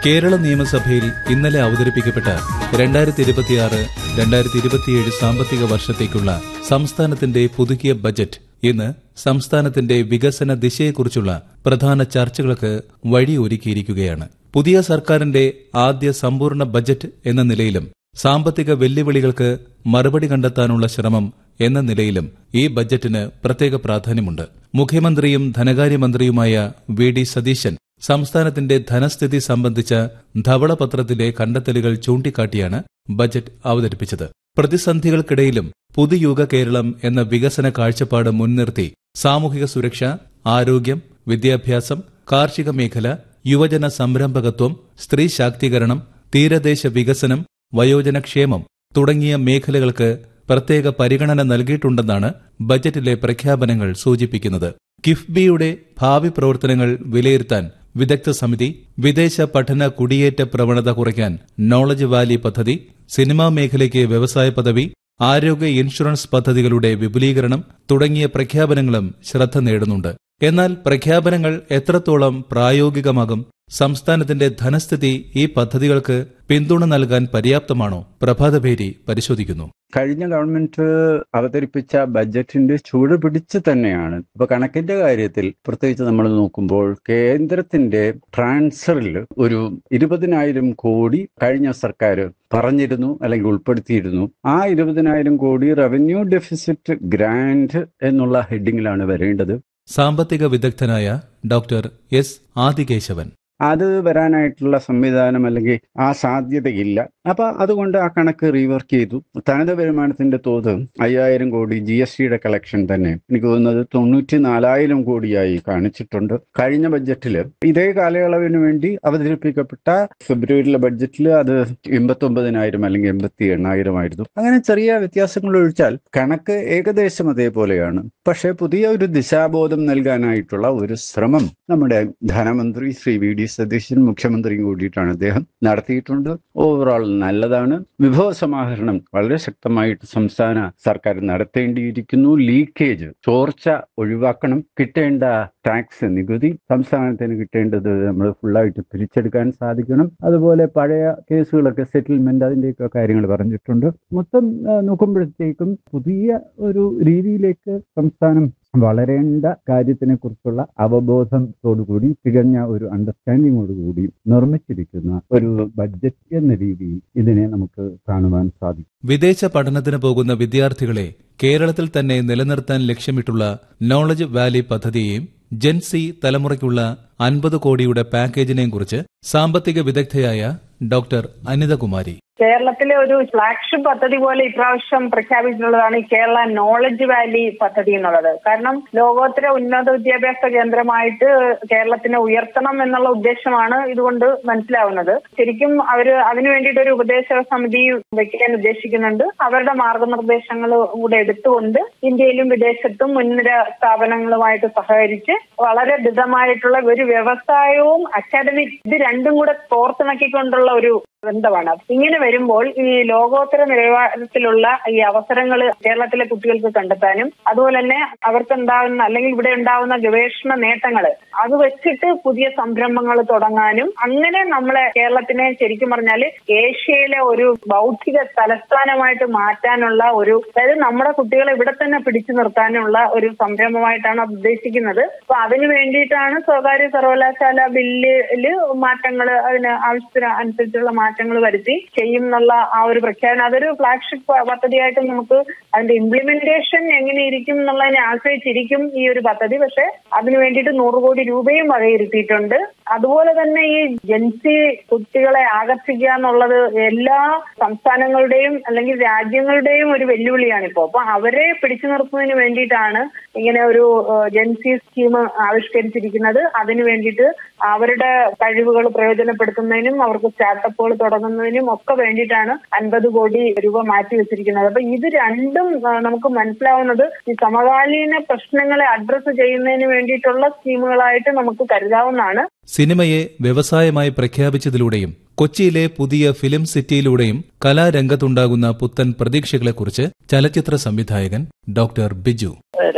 കേരള നിയമസഭയിൽ ഇന്നലെ അവതരിപ്പിക്കപ്പെട്ട രണ്ടായിരത്തി ഇരുപത്തിയാറ് രണ്ടായിരത്തി ഇരുപത്തിയേഴ് സാമ്പത്തിക വർഷത്തേക്കുള്ള സംസ്ഥാനത്തിന്റെ പുതുക്കിയ ബജറ്റ് ഇന്ന് സംസ്ഥാനത്തിന്റെ വികസന ദിശയെക്കുറിച്ചുള്ള പ്രധാന ചർച്ചകൾക്ക് വഴിയൊരുക്കിയിരിക്കുകയാണ് പുതിയ സർക്കാരിന്റെ ആദ്യ സമ്പൂർണ്ണ ബജറ്റ് എന്ന നിലയിലും സാമ്പത്തിക വെല്ലുവിളികൾക്ക് മറുപടി കണ്ടെത്താനുള്ള ശ്രമം എന്ന നിലയിലും ഈ ബജറ്റിന് പ്രത്യേക പ്രാധാന്യമുണ്ട് മുഖ്യമന്ത്രിയും ധനകാര്യമന്ത്രിയുമായ വി ഡി സതീശൻ സംസ്ഥാനത്തിന്റെ ധനസ്ഥിതി സംബന്ധിച്ച ധവളപത്രത്തിലെ കണ്ടെത്തലുകൾ ചൂണ്ടിക്കാട്ടിയാണ് ബജറ്റ് അവതരിപ്പിച്ചത് പ്രതിസന്ധികൾക്കിടയിലും പുതുയുഗ കേരളം എന്ന വികസന കാഴ്ചപ്പാട് മുൻനിർത്തി സാമൂഹിക സുരക്ഷ ആരോഗ്യം വിദ്യാഭ്യാസം കാർഷിക മേഖല യുവജന സംരംഭകത്വം സ്ത്രീ ശാക്തീകരണം തീരദേശ വികസനം വയോജനക്ഷേമം തുടങ്ങിയ മേഖലകൾക്ക് പ്രത്യേക പരിഗണന നൽകിയിട്ടുണ്ടെന്നാണ് ബജറ്റിലെ പ്രഖ്യാപനങ്ങൾ സൂചിപ്പിക്കുന്നത് കിഫ്ബിയുടെ ഭാവി പ്രവർത്തനങ്ങൾ വിലയിരുത്താൻ വിദഗ്ധ സമിതി വിദേശ പഠന കുടിയേറ്റ പ്രവണത കുറയ്ക്കാൻ നോളജ് വാലി പദ്ധതി സിനിമാ മേഖലയ്ക്ക് വ്യവസായ പദവി ആരോഗ്യ ഇൻഷുറൻസ് പദ്ധതികളുടെ വിപുലീകരണം തുടങ്ങിയ പ്രഖ്യാപനങ്ങളും ശ്രദ്ധ നേടുന്നുണ്ട് എന്നാൽ പ്രഖ്യാപനങ്ങൾ എത്രത്തോളം പ്രായോഗികമാകും സംസ്ഥാനത്തിന്റെ ധനസ്ഥിതി ഈ പദ്ധതികൾക്ക് പിന്തുണ നൽകാൻ പര്യാപ്തമാണോ പ്രഭാതഭേരി പരിശോധിക്കുന്നു കഴിഞ്ഞ ഗവൺമെന്റ് അവതരിപ്പിച്ച ബജറ്റിന്റെ ചൂട് പിടിച്ച് തന്നെയാണ് ഇപ്പൊ കണക്കിന്റെ കാര്യത്തിൽ പ്രത്യേകിച്ച് നമ്മൾ നോക്കുമ്പോൾ കേന്ദ്രത്തിന്റെ ട്രാൻസ്ഫറിൽ ഒരു ഇരുപതിനായിരം കോടി കഴിഞ്ഞ സർക്കാർ പറഞ്ഞിരുന്നു അല്ലെങ്കിൽ ഉൾപ്പെടുത്തിയിരുന്നു ആ ഇരുപതിനായിരം കോടി റവന്യൂ ഡെഫിസിറ്റ് ഗ്രാന്റ് എന്നുള്ള ഹെഡിങ്ങിലാണ് വരേണ്ടത് സാമ്പത്തിക വിദഗ്ധനായ ഡോക്ടർ എസ് ആദികേശവൻ അത് വരാനായിട്ടുള്ള സംവിധാനം അല്ലെങ്കിൽ ആ സാധ്യതയില്ല അപ്പൊ അതുകൊണ്ട് ആ കണക്ക് റീവർക്ക് ചെയ്തു തനത് വരുമാനത്തിന്റെ തോത് അയ്യായിരം കോടി ജി എസ് ടിയുടെ കളക്ഷൻ തന്നെ എനിക്ക് തോന്നുന്നത് തൊണ്ണൂറ്റി നാലായിരം കോടിയായി കാണിച്ചിട്ടുണ്ട് കഴിഞ്ഞ ബഡ്ജറ്റിൽ ഇതേ കാലയളവിന് വേണ്ടി അവതരിപ്പിക്കപ്പെട്ട ഫെബ്രുവരിയിലെ ബഡ്ജറ്റിൽ അത് എൺപത്തി ഒമ്പതിനായിരം അല്ലെങ്കിൽ എൺപത്തി എണ്ണായിരം ആയിരുന്നു അങ്ങനെ ചെറിയ വ്യത്യാസങ്ങൾ ഒഴിച്ചാൽ കണക്ക് ഏകദേശം അതേപോലെയാണ് പക്ഷേ പുതിയ ഒരു ദിശാബോധം നൽകാനായിട്ടുള്ള ഒരു ശ്രമം നമ്മുടെ ധനമന്ത്രി ശ്രീ വി ഡി സതീശൻ മുഖ്യമന്ത്രിയും കൂടിയിട്ടാണ് അദ്ദേഹം നടത്തിയിട്ടുണ്ട് ഓവറോൾ നല്ലതാണ് വിഭവ സമാഹരണം വളരെ ശക്തമായിട്ട് സംസ്ഥാന സർക്കാർ നടത്തേണ്ടിയിരിക്കുന്നു ലീക്കേജ് ചോർച്ച ഒഴിവാക്കണം കിട്ടേണ്ട ടാക്സ് നികുതി സംസ്ഥാനത്തിന് കിട്ടേണ്ടത് നമ്മൾ ഫുള്ളായിട്ട് തിരിച്ചെടുക്കാൻ സാധിക്കണം അതുപോലെ പഴയ കേസുകളൊക്കെ സെറ്റിൽമെന്റ് അതിൻ്റെയൊക്കെ കാര്യങ്ങൾ പറഞ്ഞിട്ടുണ്ട് മൊത്തം നോക്കുമ്പോഴത്തേക്കും പുതിയ ഒരു രീതിയിലേക്ക് സംസ്ഥാനം വളരേണ്ട കാര്യത്തിനെ കുറിച്ചുള്ള അവബോധത്തോടുകൂടി തികഞ്ഞ ഒരു അണ്ടർസ്റ്റാൻഡിങ്ങോടുകൂടി നിർമ്മിച്ചിരിക്കുന്ന ഒരു ബഡ്ജറ്റ് എന്ന രീതിയിൽ ഇതിനെ നമുക്ക് കാണുവാൻ സാധിക്കും വിദേശ പഠനത്തിന് പോകുന്ന വിദ്യാർത്ഥികളെ കേരളത്തിൽ തന്നെ നിലനിർത്താൻ ലക്ഷ്യമിട്ടുള്ള നോളജ് വാലി പദ്ധതിയെയും ജെൻസി തലമുറയ്ക്കുള്ള അൻപത് കോടിയുടെ പാക്കേജിനെയും കുറിച്ച് സാമ്പത്തിക വിദഗ്ധയായ ഡോക്ടർ അനിതകുമാരി കേരളത്തിലെ ഒരു ഫ്ലാഗ്ഷിപ്പ് പദ്ധതി പോലെ ഇപ്രാവശ്യം പ്രഖ്യാപിച്ചിട്ടുള്ളതാണ് ഈ കേരള നോളജ് വാലി പദ്ധതി എന്നുള്ളത് കാരണം ലോകോത്തര ഉന്നത വിദ്യാഭ്യാസ കേന്ദ്രമായിട്ട് കേരളത്തിനെ ഉയർത്തണം എന്നുള്ള ഉദ്ദേശമാണ് ഇതുകൊണ്ട് മനസ്സിലാവുന്നത് ശരിക്കും അവര് അതിനു വേണ്ടിയിട്ട് ഒരു ഉപദേശക സമിതി വെക്കാൻ ഉദ്ദേശിക്കുന്നുണ്ട് അവരുടെ മാർഗനിർദ്ദേശങ്ങൾ കൂടെ എടുത്തുകൊണ്ട് ഇന്ത്യയിലും വിദേശത്തും മുൻനിര സ്ഥാപനങ്ങളുമായിട്ട് സഹകരിച്ച് വളരെ ദൃഢമായിട്ടുള്ള ഒരു വ്യവസായവും അക്കാഡമിക് ഇത് രണ്ടും കൂടെ കോർത്തിണക്കിക്കൊണ്ടുള്ള ഒരു ബന്ധമാണ് ഇങ്ങനെ വരുമ്പോൾ ഈ ലോകോത്തര നിലവാരത്തിലുള്ള ഈ അവസരങ്ങൾ കേരളത്തിലെ കുട്ടികൾക്ക് കണ്ടെത്താനും അതുപോലെ തന്നെ അവർക്ക് ഉണ്ടാകുന്ന അല്ലെങ്കിൽ ഇവിടെ ഉണ്ടാകുന്ന ഗവേഷണ നേട്ടങ്ങൾ അത് വെച്ചിട്ട് പുതിയ സംരംഭങ്ങൾ തുടങ്ങാനും അങ്ങനെ നമ്മളെ കേരളത്തിനെ ശരിക്കും പറഞ്ഞാൽ ഏഷ്യയിലെ ഒരു ബൗദ്ധിക തലസ്ഥാനമായിട്ട് മാറ്റാനുള്ള ഒരു അതായത് നമ്മുടെ കുട്ടികളെ ഇവിടെ തന്നെ പിടിച്ചു നിർത്താനുള്ള ഒരു സംരംഭമായിട്ടാണ് അത് ഉദ്ദേശിക്കുന്നത് അപ്പൊ അതിനു വേണ്ടിയിട്ടാണ് സ്വകാര്യ സർവകലാശാല ബില്ലില് മാറ്റങ്ങൾ അതിന് ആവശ്യത്തിന് അനുസരിച്ചുള്ള മാറ്റങ്ങൾ വരുത്തി ചെയ്യും എന്നുള്ള ആ ഒരു പ്രഖ്യാപനം അതൊരു ഫ്ലാഗ്ഷിപ്പ് പദ്ധതിയായിട്ട് നമുക്ക് അതിന്റെ ഇംപ്ലിമെന്റേഷൻ എങ്ങനെ ഇരിക്കും എന്നുള്ളതിനെ ആശ്രയിച്ചിരിക്കും ഈ ഒരു പദ്ധതി പക്ഷെ അതിനു വേണ്ടിയിട്ട് നൂറ് കോടി രൂപയും വകയിരുത്തിയിട്ടുണ്ട് അതുപോലെ തന്നെ ഈ ജൻസി കുട്ടികളെ ആകർഷിക്കുക എന്നുള്ളത് എല്ലാ സംസ്ഥാനങ്ങളുടെയും അല്ലെങ്കിൽ രാജ്യങ്ങളുടെയും ഒരു വെല്ലുവിളിയാണ് ഇപ്പോൾ അപ്പൊ അവരെ പിടിച്ചു നിർത്തുന്നതിന് വേണ്ടിയിട്ടാണ് ഇങ്ങനെ ഒരു ജൻസി സ്കീം ആവിഷ്കരിച്ചിരിക്കുന്നത് അതിനു വേണ്ടിയിട്ട് അവരുടെ കഴിവുകൾ പ്രയോജനപ്പെടുത്തുന്നതിനും അവർക്ക് സ്റ്റാർട്ടപ്പുകൾ തുടങ്ങുന്നതിനും ഒക്കെ വേണ്ടിയിട്ടാണ് അൻപത് കോടി രൂപ മാറ്റി വെച്ചിരിക്കുന്നത് അപ്പൊ ഇത് രണ്ടും നമുക്ക് മനസ്സിലാവുന്നത് ഈ സമകാലീന പ്രശ്നങ്ങളെ അഡ്രസ്സ് ചെയ്യുന്നതിന് വേണ്ടിയിട്ടുള്ള സ്കീമുകളായിട്ട് നമുക്ക് കരുതാവുന്നതാണ് സിനിമയെ വ്യവസായമായി പ്രഖ്യാപിച്ചതിലൂടെയും കൊച്ചിയിലെ പുതിയ ഫിലിം സിറ്റിയിലൂടെയും കലാരംഗത്തുണ്ടാകുന്ന പുത്തൻ പ്രതീക്ഷകളെക്കുറിച്ച് ചലച്ചിത്ര സംവിധായകൻ ഡോക്ടർ ബിജു